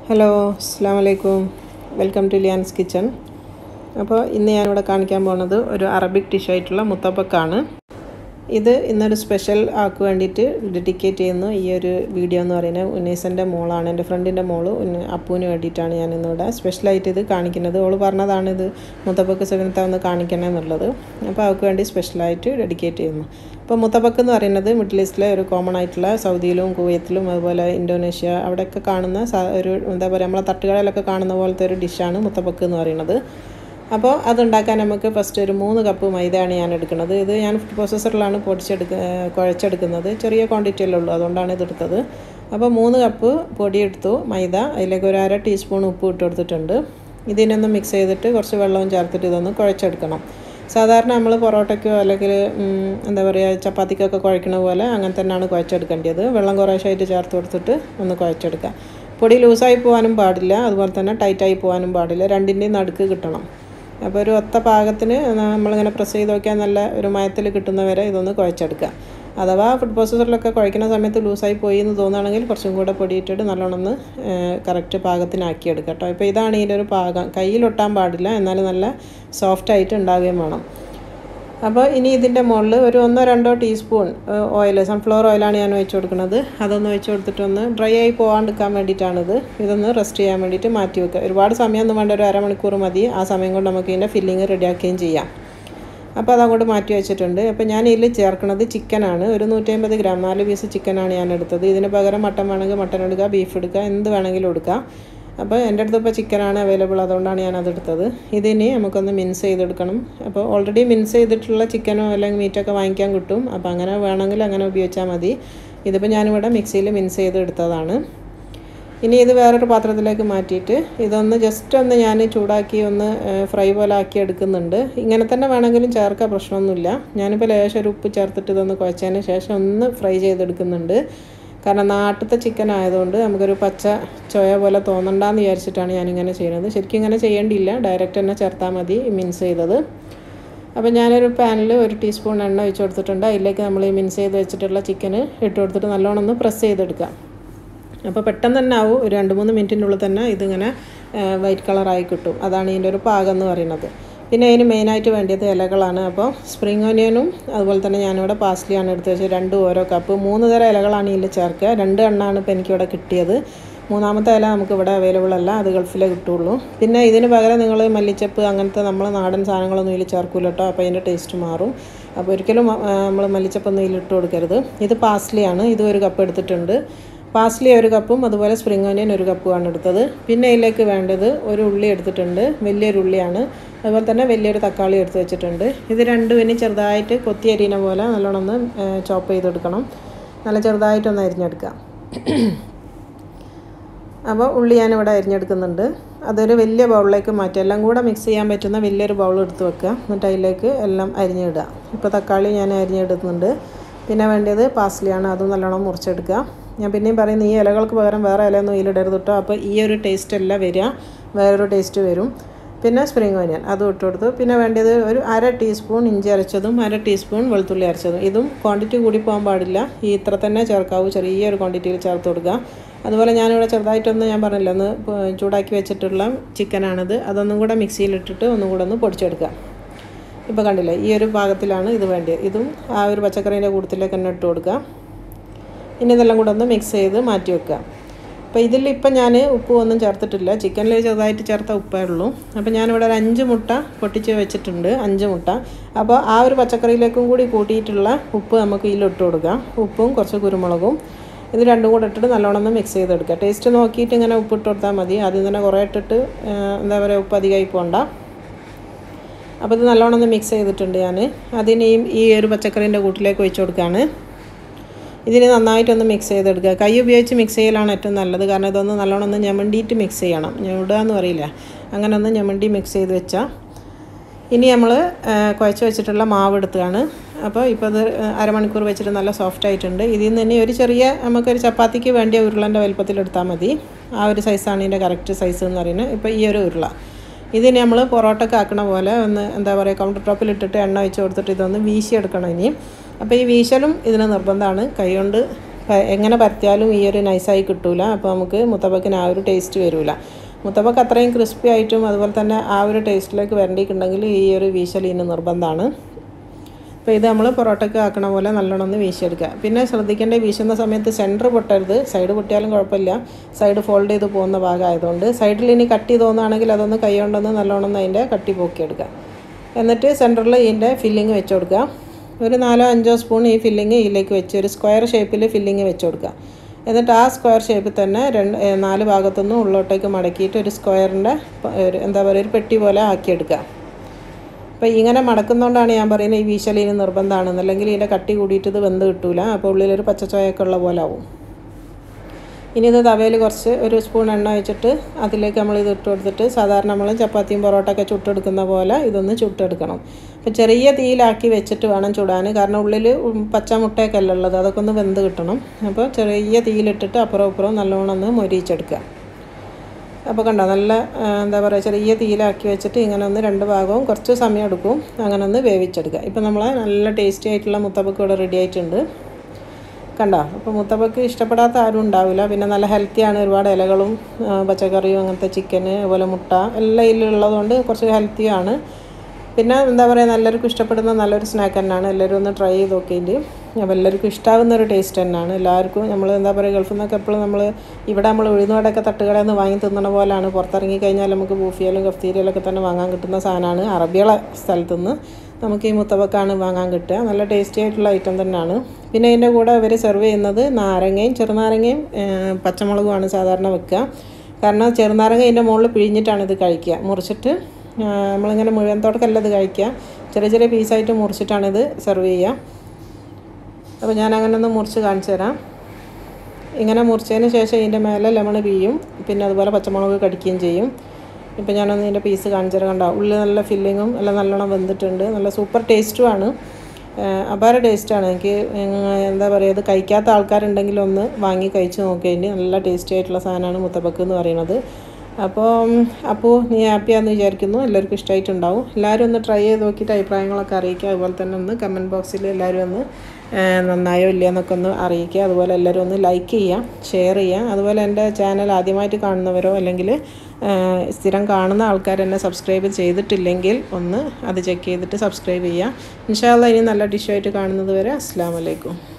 hello അസ്സാം വലൈക്കും welcome to ലിയാൻസ് kitchen അപ്പോൾ ഇന്ന് ഞാനിവിടെ കാണിക്കാൻ പോകുന്നത് ഒരു അറബിക് ഡിഷായിട്ടുള്ള മുത്തപ്പക്കാണ് ഇത് ഇന്നൊരു സ്പെഷ്യൽ ആക്ക് വേണ്ടിയിട്ട് ഡെഡിക്കേറ്റ് ചെയ്യുന്നു ഈ ഒരു വീഡിയോ എന്ന് പറയുന്നത് ഉന്നീസൻ്റെ മോളാണ് എൻ്റെ ഫ്രണ്ടിൻ്റെ മോള് ഉന്ന അപ്പുവിന് വേണ്ടിയിട്ടാണ് ഞാൻ ഇന്നിവിടെ സ്പെഷ്യലായിട്ട് ഇത് കാണിക്കുന്നത് ഓള് പറഞ്ഞതാണ് ഇത് മുത്തപ്പക്ക് സെവനത്ത ഒന്ന് കാണിക്കണം എന്നുള്ളത് അപ്പോൾ അവൾക്ക് വേണ്ടി സ്പെഷ്യലായിട്ട് ഡെഡിക്കേറ്റ് ചെയ്യുന്നു അപ്പോൾ മുത്തപ്പക്ക് എന്ന് പറയുന്നത് മിഡിൽ ഈസ്റ്റിലെ ഒരു കോമൺ ആയിട്ടുള്ള സൗദിയിലും കുവൈത്തിലും അതുപോലെ ഇന്തോനേഷ്യ അവിടെയൊക്കെ കാണുന്ന സ- ഒരു എന്താ പറയുക നമ്മളെ തട്ടുകടയിലൊക്കെ കാണുന്ന പോലത്തെ ഒരു ഡിഷാണ് മുത്തപ്പക്ക് എന്ന് പറയുന്നത് അപ്പോൾ അതുണ്ടാക്കാൻ നമുക്ക് ഫസ്റ്റ് ഒരു മൂന്ന് കപ്പ് മൈദയാണ് ഞാൻ എടുക്കുന്നത് ഇത് ഞാൻ ഫുഡ് പ്രോസസ്സറിലാണ് പൊടിച്ചെടുക്ക ഏഹ് കുഴച്ചെടുക്കുന്നത് ചെറിയ ക്വാണ്ടിറ്റി അല്ലേ ഉള്ളൂ അതുകൊണ്ടാണ് ഇതെടുത്തത് അപ്പോൾ മൂന്ന് കപ്പ് പൊടി എടുത്തു മൈദ അതിലേക്ക് ഒരു അര ടീസ്പൂൺ ഉപ്പ് ഇട്ട് കൊടുത്തിട്ടുണ്ട് ഇതിനൊന്ന് മിക്സ് ചെയ്തിട്ട് കുറച്ച് വെള്ളവും ചേർത്തിട്ട് ഇതൊന്ന് കുഴച്ചെടുക്കണം സാധാരണ നമ്മൾ പൊറോട്ടയ്ക്കോ അല്ലെങ്കിൽ ഉം, എന്താ പറയുക ചപ്പാത്തിക്കൊക്കെ കുഴക്കണ പോലെ അങ്ങനെ തന്നെയാണ് കുഴച്ചെടുക്കേണ്ടത് വെള്ളം കുറേശ്ശായിട്ട് ചേർത്ത് കൊടുത്തിട്ട് ഒന്ന് കുഴച്ചെടുക്കുക പൊടി ലൂസായി പോകാനും പാടില്ല അതുപോലെ തന്നെ ടൈറ്റായി പോകാനും പാടില്ല രണ്ടിൻ്റെയും നടുക്ക് കിട്ടണം അപ്പോൾ ഒരു ഒത്ത പാകത്തിന് നമ്മളിങ്ങനെ പ്രസ് ചെയ്ത് നോക്കിയാൽ നല്ല ഒരു മയത്തിൽ കിട്ടുന്ന വരെ ഇതൊന്ന് കുഴച്ചെടുക്കുക അഥവാ ഫുഡ് പ്രോസസ്സറിലൊക്കെ കുഴക്കുന്ന സമയത്ത് ലൂസായി പോയി എന്ന് തോന്നുകയാണെങ്കിൽ കുറച്ചും കൂടെ പൊടിയിട്ടിട്ട് നല്ലോണം ഒന്ന് കറക്റ്റ് പാകത്തിനാക്കി എടുക്കുക കേട്ടോ ഇപ്പോൾ ഇതാണ് ഇതിൻ്റെ ഒരു പാകം കയ്യിലൊട്ടാൻ പാടില്ല എന്നാലും നല്ല സോഫ്റ്റായിട്ട് ഉണ്ടാവുകയും വേണം അപ്പോൾ ഇനി ഇതിൻ്റെ മുകളിൽ ഒരു ഒന്നോ രണ്ടോ ടീസ്പൂൺ ഓയിൽ സൺഫ്ലവർ ഓയിലാണ് ഞാൻ ഒഴിച്ച് കൊടുക്കുന്നത് അതൊന്ന് ഒഴിച്ച് കൊടുത്തിട്ടൊന്ന് ഡ്രൈ ആയി പോകാണ്ടിരിക്കാൻ വേണ്ടിയിട്ടാണിത് ഇതൊന്ന് റെസ്റ്റ് ചെയ്യാൻ വേണ്ടിയിട്ട് മാറ്റി വെക്കുക ഒരുപാട് സമയമൊന്നും വേണ്ട ഒരു അരമണിക്കൂർ മതി ആ സമയം കൊണ്ട് നമുക്ക് ഇതിൻ്റെ ഫില്ലിങ് റെഡിയാക്കുകയും ചെയ്യാം അപ്പോൾ അതങ്ങോട്ട് മാറ്റി വെച്ചിട്ടുണ്ട് അപ്പോൾ ഞാൻ ഇതിൽ ചേർക്കുന്നത് ചിക്കനാണ് ഒരു നൂറ്റമ്പത് ഗ്രാം നാല് പീസ് ചിക്കനാണ് ഞാൻ എടുത്തത് ഇതിന് പകരം മട്ടൻ വേണമെങ്കിൽ മട്ടൻ എടുക്കുക ബീഫ് എടുക്കുക എന്ത് വേണമെങ്കിലും എടുക്കുക അപ്പോൾ എൻ്റെ അടുത്ത് ഇപ്പോൾ ചിക്കനാണ് അവൈലബിൾ അതുകൊണ്ടാണ് ഞാൻ അതെടുത്തത് ഇതിനി നമുക്കൊന്ന് മിൻസ് ചെയ്തെടുക്കണം അപ്പോൾ ഓൾറെഡി മിൻസ് ചെയ്തിട്ടുള്ള ചിക്കനോ അല്ലെങ്കിൽ മീറ്റൊക്കെ വാങ്ങിക്കാൻ കിട്ടും അപ്പോൾ അങ്ങനെ വേണമെങ്കിൽ അങ്ങനെ ഉപയോഗിച്ചാൽ മതി ഇതിപ്പോൾ ഞാനിവിടെ മിക്സിയിൽ മിൻസ് ചെയ്തെടുത്തതാണ് ഇനി ഇത് വേറൊരു പാത്രത്തിലേക്ക് മാറ്റിയിട്ട് ഇതൊന്ന് ജസ്റ്റ് ഒന്ന് ഞാൻ ചൂടാക്കി ഒന്ന് ഫ്രൈ പോലെ ആക്കി എടുക്കുന്നുണ്ട് ഇങ്ങനെ തന്നെ വേണമെങ്കിലും ചേർക്കാൻ പ്രശ്നമൊന്നുമില്ല ഞാനിപ്പോൾ ലേശം ഒരു ഉപ്പ് ചേർത്തിട്ട് ഇതൊന്ന് കുഴച്ചതിന് ശേഷം ഒന്ന് ഫ്രൈ ചെയ്തെടുക്കുന്നുണ്ട് കാരണം നാട്ടിലത്തെ ചിക്കൻ ആയതുകൊണ്ട് നമുക്കൊരു പച്ച ചോയ പോലെ തോന്നണ്ടെന്ന് വിചാരിച്ചിട്ടാണ് ഞാനിങ്ങനെ ചെയ്യുന്നത് ശരിക്കും ഇങ്ങനെ ചെയ്യേണ്ടിയില്ല ഡയറക്റ്റ് തന്നെ ചേർത്താൽ മതി മിൻസ് ചെയ്തത് അപ്പോൾ ഞാനൊരു പാനിൽ ഒരു ടീസ്പൂൺ എണ്ണ ഒഴിച്ച് കൊടുത്തിട്ടുണ്ട് അതിലേക്ക് നമ്മൾ ഈ മിൻസ് ചെയ്ത് വെച്ചിട്ടുള്ള ചിക്കന് ഇട്ട് കൊടുത്തിട്ട് നല്ലോണം ഒന്ന് പ്രസ് ചെയ്തെടുക്കാം അപ്പോൾ പെട്ടെന്ന് തന്നെ ആവും ഒരു രണ്ട് മൂന്ന് മിനിറ്റിൻ്റെ ഉള്ളിൽ തന്നെ ഇതിങ്ങനെ വൈറ്റ് കളറായി കിട്ടും അതാണ് ഇതിൻ്റെ ഒരു പാകം എന്ന് പറയുന്നത് പിന്നെ അതിന് മെയിനായിട്ട് വേണ്ടിയത് ഇലകളാണ് അപ്പോൾ സ്പ്രിംഗ് ഓനിയനും അതുപോലെ തന്നെ ഞാനിവിടെ പാസ്ലിയാണ് എടുത്ത് വെച്ചത് രണ്ട് ഓരോ കപ്പ് മൂന്ന് തരം ഇലകളാണ് ഇതിൽ ചേർക്കുക രണ്ട് എണ്ണമാണ് ഇപ്പോൾ എനിക്കിവിടെ കിട്ടിയത് മൂന്നാമത്തെ ഇല നമുക്ക് ഇവിടെ അവൈലബിൾ അല്ല അത് ഗൾഫിലേ കിട്ടുള്ളൂ പിന്നെ ഇതിന് പകരം നിങ്ങൾ മല്ലിച്ചപ്പ് അങ്ങനത്തെ നമ്മൾ നാടൻ സാധനങ്ങളൊന്നും ഇതിൽ ചേർക്കൂല കേട്ടോ അപ്പോൾ അതിൻ്റെ ടേസ്റ്റ് മാറും അപ്പോൾ ഒരിക്കലും നമ്മൾ മല്ലിച്ചപ്പൊന്നും ഇതിൽ ഇട്ട് കൊടുക്കരുത് ഇത് പാസ്ലിയാണ് ഇത് ഒരു കപ്പ് എടുത്തിട്ടുണ്ട് പാസ്ലി ഒരു കപ്പും അതുപോലെ സ്പ്രിംഗ് ഓനിയൻ ഒരു കപ്പുമാണ് എടുത്തത് പിന്നെ ഇതിലേക്ക് വേണ്ടത് ഒരു ഉള്ളി എടുത്തിട്ടുണ്ട് വലിയൊരു ഉള്ളിയാണ് അതുപോലെ തന്നെ വലിയൊരു തക്കാളി എടുത്ത് വെച്ചിട്ടുണ്ട് ഇത് രണ്ടും ഇനി ചെറുതായിട്ട് കൊത്തി അരിയുന്ന പോലെ നല്ലോണം ഒന്ന് ചോപ്പ് ചെയ്തെടുക്കണം നല്ല ചെറുതായിട്ടൊന്ന് അരിഞ്ഞെടുക്കാം അപ്പോൾ ഉള്ളി ഞാനിവിടെ അരിഞ്ഞെടുക്കുന്നുണ്ട് അതൊരു വലിയ ബൗളിലേക്ക് മാറ്റി എല്ലാം കൂടെ മിക്സ് ചെയ്യാൻ പറ്റുന്ന വലിയൊരു ബൗൾ എടുത്ത് വെക്കുക എന്നിട്ട് അതിലേക്ക് എല്ലാം അരിഞ്ഞിടുക ഇപ്പോൾ തക്കാളി ഞാൻ അരിഞ്ഞെടുക്കുന്നുണ്ട് പിന്നെ വേണ്ടത് പാസ്ലിയാണ് അതും നല്ലോണം മുറിച്ചെടുക്കുക ഞാൻ പിന്നെയും പറയുന്നു ഈ ഇലകൾക്ക് പകരം വേറെ ഇലയൊന്നും ഇതിലിടരുത് കേട്ടോ അപ്പോൾ ഈ ഒരു ടേസ്റ്റ് അല്ല വരിക വേറൊരു ടേസ്റ്റ് വരും പിന്നെ സ്പ്രിംഗ് ഓനിയൻ അതും ഇട്ട് കൊടുത്തു പിന്നെ വേണ്ടത് ഒരു അര ടീസ്പൂൺ ഇഞ്ചി അരച്ചതും അര ടീസ്പൂൺ വെളുത്തുള്ളി അരച്ചതും ഇതും ക്വാണ്ടിറ്റി കൂടി പോകാൻ പാടില്ല ഈ ഇത്ര തന്നെ ചേർക്കാവൂ ചെറിയൊരു ക്വാണ്ടിറ്റിയിൽ ചേർത്ത് കൊടുക്കുക അതുപോലെ ഞാനിവിടെ ചെറുതായിട്ടൊന്ന് ഞാൻ പറഞ്ഞില്ല ഒന്ന് ചൂടാക്കി വെച്ചിട്ടുള്ള ചിക്കനാണിത് അതൊന്നും കൂടെ മിക്സിയിലിട്ടിട്ട് ഒന്നും കൂടെ ഒന്ന് പൊടിച്ചെടുക്കുക ഇപ്പോൾ കണ്ടില്ലേ ഈ ഒരു പാകത്തിലാണ് ഇത് വേണ്ടത് ഇതും ആ ഒരു പച്ചക്കറീൻ്റെ കൂട്ടത്തിലേക്ക് തന്നെ ഇട്ട് കൊടുക്കുക ഇനി ഇതെല്ലാം കൂടെ ഒന്ന് മിക്സ് ചെയ്ത് മാറ്റി വെക്കുക അപ്പോൾ ഇതിൽ ഇപ്പം ഞാൻ ഉപ്പ് ഒന്നും ചേർത്തിട്ടില്ല ചിക്കനിൽ ചെറുതായിട്ട് ചേർത്ത ഉപ്പേ ഉള്ളൂ അപ്പോൾ ഞാനിവിടെ ഒരു അഞ്ച് മുട്ട പൊട്ടിച്ച് വെച്ചിട്ടുണ്ട് അഞ്ച് മുട്ട അപ്പോൾ ആ ഒരു പച്ചക്കറിയിലേക്കും കൂടി കൂട്ടിയിട്ടുള്ള ഉപ്പ് നമുക്ക് ഇതിൽ ഇട്ട് കൊടുക്കാം ഉപ്പും കുറച്ച് കുരുമുളകും ഇത് രണ്ടും കൂടെ ഇട്ടിട്ട് നല്ലോണം ഒന്ന് മിക്സ് ചെയ്തെടുക്കുക ടേസ്റ്റ് നോക്കിയിട്ട് ഇങ്ങനെ ഉപ്പ് ഇട്ട് കൊടുത്താൽ മതി ആദ്യം തന്നെ കുറേ ഇട്ടിട്ട് എന്താ പറയുക ഉപ്പ് അധികമായി പോകണ്ട അപ്പോൾ ഇത് നല്ലോണം ഒന്ന് മിക്സ് ചെയ്തിട്ടുണ്ട് ഞാൻ അതിനെയും ഈ ഒരു പച്ചക്കറീൻ്റെ കൂട്ടിലേക്ക് ഒഴിച്ചു കൊടുക്കുകയാണ് ഇതിന് നന്നായിട്ടൊന്ന് മിക്സ് ചെയ്തെടുക്കുക കൈ ഉപയോഗിച്ച് മിക്സ് ചെയ്യലാണ് ഏറ്റവും നല്ലത് കാരണം ഇതൊന്ന് നല്ലോണം ഒന്ന് ഞമണ്ടിയിട്ട് മിക്സ് ചെയ്യണം ഞെടുക എന്ന് പറയില്ല അങ്ങനെ ഒന്ന് ഞമണ്ടി മിക്സ് ചെയ്ത് വെച്ചാൽ ഇനി നമ്മൾ കുഴച്ച് വെച്ചിട്ടുള്ള മാവ് എടുത്തുകയാണ് അപ്പോൾ ഇപ്പോൾ അത് അരമണിക്കൂർ വെച്ചിട്ട് നല്ല സോഫ്റ്റ് ആയിട്ടുണ്ട് ഇതിൽ നിന്ന് തന്നെ ഒരു ചെറിയ നമുക്കൊരു ചപ്പാത്തിക്ക് വേണ്ടിയ ഉരുളൻ്റെ വലുപ്പത്തിൽ എടുത്താൽ മതി ആ ഒരു സൈസാണ് ഇതിൻ്റെ കറക്റ്റ് സൈസ് എന്ന് പറയുന്നത് ഇപ്പോൾ ഈ ഒരു ഉരുള ഇതിന് നമ്മൾ പൊറോട്ടക്ക് ആക്കണ പോലെ ഒന്ന് എന്താ പറയുക കൗണ്ടർ ടോപ്പിൽ ഇട്ടിട്ട് എണ്ണ ഒഴിച്ച് കൊടുത്തിട്ട് ഇതൊന്ന് വീശിയെടുക്കണം ഇനി അപ്പോൾ ഈ വീശലും ഇതിന് നിർബന്ധമാണ് കൈ കൊണ്ട് പ- എങ്ങനെ പരത്തിയാലും ഈ ഒരു നൈസായി കിട്ടൂല അപ്പോൾ നമുക്ക് മുത്തപ്പക്കിന് ആ ഒരു ടേസ്റ്റ് വരില്ല മുത്തപ്പക്ക് അത്രയും ക്രിസ്പി ആയിട്ടും അതുപോലെ തന്നെ ആ ഒരു ടേസ്റ്റിലേക്ക് വരണ്ടിയിട്ടുണ്ടെങ്കിൽ ഈ ഒരു വീശലീന് നിർബന്ധമാണ് അപ്പോൾ ഇത് നമ്മൾ പൊറോട്ടയ്ക്ക് ആക്കണ പോലെ നല്ലോണം ഒന്ന് വീശിയെടുക്കുക പിന്നെ ശ്രദ്ധിക്കേണ്ട വീശുന്ന സമയത്ത് സെൻറ്റർ പൊട്ടരുത് സൈഡ് പൊട്ടിയാലും കുഴപ്പമില്ല സൈഡ് ഫോൾഡ് ചെയ്ത് പോകുന്ന ഭാഗമായതുകൊണ്ട് സൈഡിൽ ഇനി കട്ടി തോന്നുകയാണെങ്കിൽ അതൊന്ന് കൈ കൊണ്ടൊന്ന് നല്ലോണം ഒന്ന് അതിൻ്റെ കട്ടി പോക്കിയെടുക്കുക എന്നിട്ട് സെൻറ്ററിൽ ഇതിൻ്റെ ഫില്ലിങ് വെച്ച് കൊടുക്കുക ഒരു നാലോ അഞ്ചോ സ്പൂൺ ഈ ഫില്ലിങ് ഇതിലേക്ക് വെച്ച് ഒരു സ്ക്വയർ ഷേപ്പിൽ ഫില്ലിങ് വെച്ച് കൊടുക്കുക എന്നിട്ട് ആ സ്ക്വയർ ഷേപ്പിൽ തന്നെ രണ്ട് ഏ, നാല് ഭാഗത്തുനിന്നും ഉള്ളോട്ടേക്ക് മടക്കിയിട്ട് ഒരു സ്ക്വയറിൻ്റെ ഒരു എന്താ പറയുക ഒരു പെട്ടി പോലെ ആക്കിയെടുക്കുക അപ്പോൾ ഇങ്ങനെ മടക്കുന്നതുകൊണ്ടാണ് ഞാൻ പറയുന്നത് ഈ വീശലിന് നിർബന്ധമാണെന്ന് അല്ലെങ്കിൽ ഇതിൻ്റെ കട്ടി കൂടിയിട്ട് ഇത് വെന്ത് കിട്ടൂല അപ്പോൾ ഉള്ളിലൊരു പച്ചച്ചോയൊക്കെ ഉള്ള പോലെ ആവും ഇനി ഇത് തവയിൽ കുറച്ച് ഒരു സ്പൂൺ എണ്ണ വെച്ചിട്ട് അതിലേക്ക് നമ്മൾ ഇത് ഇട്ട് കൊടുത്തിട്ട് സാധാരണ നമ്മൾ ചപ്പാത്തിയും പൊറോട്ടയൊക്കെ ചുട്ടെടുക്കുന്ന പോലെ ഇതൊന്ന് ചുട്ടെടുക്കണം അപ്പോൾ ചെറിയ തീയിലാക്കി വെച്ചിട്ട് വേണം ചുടാൻ കാരണം ഉള്ളിൽ പച്ച മുട്ടയൊക്കെ അല്ല ഉള്ളത് അതൊക്കെ ഒന്ന് വെന്ത് കിട്ടണം അപ്പോൾ ചെറിയ തീയിലിട്ടിട്ട് അപ്പുറം ഇപ്പുറം നല്ലോണം ഒന്ന് മൊരിയിച്ചെടുക്കുക അപ്പോൾ കണ്ടോ നല്ല ആ, എന്താ പറയുക ചെറിയ തീയിലാക്കി വെച്ചിട്ട് ഇങ്ങനെ ഒന്ന് രണ്ട് ഭാഗവും കുറച്ച് സമയം എടുക്കും അങ്ങനെ ഒന്ന് വേവിച്ചെടുക്കുക ഇപ്പോൾ നമ്മൾ നല്ല ടേസ്റ്റി ആയിട്ടുള്ള മുത്തപ്പക്ക് ഇവിടെ റെഡി ആയിട്ടുണ്ട് കണ്ടോ അപ്പോൾ മുത്തപ്പക്ക് ഇഷ്ടപ്പെടാത്ത ആരും ഉണ്ടാവില്ല പിന്നെ നല്ല ഹെൽത്തിയാണ് ഒരുപാട് ഇലകളും ആ, പച്ചക്കറിയും അങ്ങനത്തെ ചിക്കന് അതുപോലെ മുട്ട എല്ലാം ഇതിലുള്ളതുകൊണ്ട് കുറച്ച് ഹെൽത്തിയാണ് പിന്നെ എന്താ പറയുക എല്ലാവർക്കും ഇഷ്ടപ്പെടുന്ന നല്ലൊരു സ്നാക്ക് തന്നെയാണ് എല്ലാവരും ഒന്ന് ട്രൈ ചെയ്ത് നോക്കിയിട്ട് അപ്പോൾ എല്ലാവർക്കും ഇഷ്ടാവുന്ന ഒരു ടേസ്റ്റ് തന്നെയാണ് എല്ലാവർക്കും നമ്മൾ എന്താ പറയുക ഗൾഫിൽ നിന്നൊക്കെ എപ്പോഴും നമ്മൾ ഇവിടെ നമ്മൾ ഉഴുന്നുവടയൊക്കെ തട്ടുകടയിൽ നിന്ന് വാങ്ങി തിന്നണ പോലെയാണ് പുറത്തിറങ്ങി കഴിഞ്ഞാൽ നമുക്ക് ബൂഫിയാലും കഫ്തീരിയലൊക്കെ തന്നെ വാങ്ങാൻ കിട്ടുന്ന സാധനമാണ് അറബികളെ സ്ഥലത്തുനിന്ന് നമുക്ക് ഈ മുത്തവക്കാണ് വാങ്ങാൻ കിട്ടുക നല്ല ടേസ്റ്റി ആയിട്ടുള്ള ഐറ്റം തന്നെയാണ് പിന്നെ ഇതിൻ്റെ കൂടെ ഇവർ സെർവ് ചെയ്യുന്നത് നാരങ്ങയും ചെറുനാരങ്ങയും ഏഹ്, പച്ചമുളകുമാണ് സാധാരണ വെക്കുക കാരണം ചെറുനാരങ്ങ ഇതിൻ്റെ മുകളിൽ പിഴിഞ്ഞിട്ടാണ് ഇത് കഴിക്കുക മുറിച്ചിട്ട് ആ, നമ്മളിങ്ങനെ മുഴുവൻ തോട്ടക്കല്ല ഇത് കഴിക്കുക ചെറിയ ചെറിയ പീസായിട്ട് മുറിച്ചിട്ടാണ് ഇത് സെർവ് ചെയ്യുക അപ്പോൾ ഞാൻ അങ്ങനെ ഒന്ന് മുറിച്ച് കാണിച്ചു തരാം ഇങ്ങനെ മുറിച്ചതിന് ശേഷം ഇതിൻ്റെ മേലെ ലെമൺ പിഴിയും പിന്നെ അതുപോലെ പച്ചമുളക് കടിക്കുകയും ചെയ്യും ഇപ്പം ഞാനൊന്ന് ഇതിൻ്റെ പീസ് കാണിച്ചു തരാം കണ്ടോ ഉള്ളിൽ നല്ല ഫില്ലിങ്ങും എല്ലാം നല്ലോണം വെന്തിട്ടുണ്ട് നല്ല സൂപ്പർ ടേസ്റ്റുമാണ് അപാര ടേസ്റ്റാണ് എനിക്ക് ഉം, എന്താ പറയുക ഇത് കഴിക്കാത്ത ആൾക്കാരുണ്ടെങ്കിൽ ഒന്ന് വാങ്ങി കഴിച്ച് നോക്കിയതിന് നല്ല ടേസ്റ്റി ആയിട്ടുള്ള സാധനമാണ് മുത്തപ്പക്ക് എന്ന് പറയുന്നത് അപ്പോൾ അപ്പോൾ നീ ഹാപ്പിയാണെന്ന് വിചാരിക്കുന്നു എല്ലാവർക്കും ഇഷ്ടമായിട്ടുണ്ടാവും എല്ലാവരും ഒന്ന് ട്രൈ ചെയ്ത് നോക്കിയിട്ട് അഭിപ്രായങ്ങളൊക്കെ അറിയിക്കുക അതുപോലെ തന്നെ ഒന്ന് കമൻറ്റ് ബോക്സിൽ എല്ലാവരും ഒന്ന് ആ, നന്നായോ ഇല്ലയോ എന്നൊക്കെ ഒന്ന് അറിയിക്കുക അതുപോലെ എല്ലാവരും ഒന്ന് ലൈക്ക് ചെയ്യുക ഷെയർ ചെയ്യുക അതുപോലെ എൻ്റെ ചാനൽ ആദ്യമായിട്ട് കാണുന്നവരോ അല്ലെങ്കിൽ ആ, സ്ഥിരം കാണുന്ന ആൾക്കാർ എന്നെ സബ്സ്ക്രൈബ് ചെയ്തിട്ടില്ലെങ്കിൽ ഒന്ന് അത് ചെക്ക് ചെയ്തിട്ട് സബ്സ്ക്രൈബ് ചെയ്യുക ഇൻഷാല്ല ഇനി നല്ല ഡിഷായിട്ട് കാണുന്നത് വരെ അസ്സാം വലൈക്കും